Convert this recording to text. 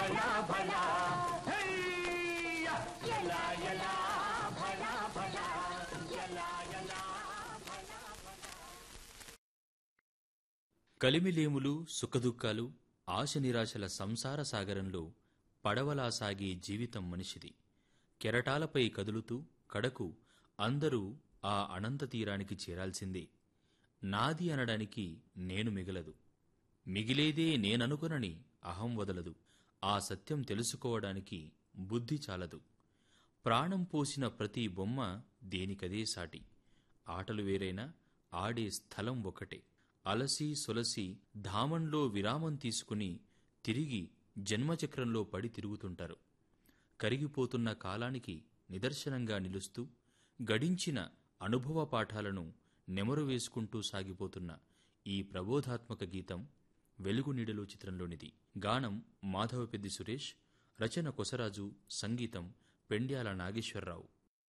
భళా భళా హయ్యా! ఎలా ఎలా భళా భళా ఎలా ఎలా కలిమిలేములు సుఖదుఖాలు ఆశ నిరాశల సంసార సాగరంలో పడవలా సాగే జీవితం మనిషిది కెరటాలపై కదులుతూ కడకు అందరూ ఆ అనంత తీరానికి చేరాల్సిందే నాది అనడానికి నేను మిగలదు మిగిలేదే నేననుకొనని అహం వదలదు ఆ సత్యం తెలుసుకోవడానికి బుద్ధి చాలదు ప్రాణం పోసిన ప్రతి బొమ్మ దేనికదే సాటి ఆటలు వేరైనా ఆడే స్థలం ఒకటే అలసి సొలసి ధామంలో విరామం తీసుకుని తిరిగి జన్మచక్రంలో పడి తిరుగుతుంటారు కరిగిపోతున్న కాలానికి నిదర్శనంగా నిలుస్తూ గడించిన అనుభవ పాఠాలను నెమరు వేసుకుంటూ సాగిపోతున్న ఈ ప్రబోధాత్మక గీతం వెలుగు నీడలో చిత్రంలోనిది గానం మాధవపెద్ది సురేష్ రచన కొసరాజు సంగీతం పెండ్యాల నాగేశ్వరరావు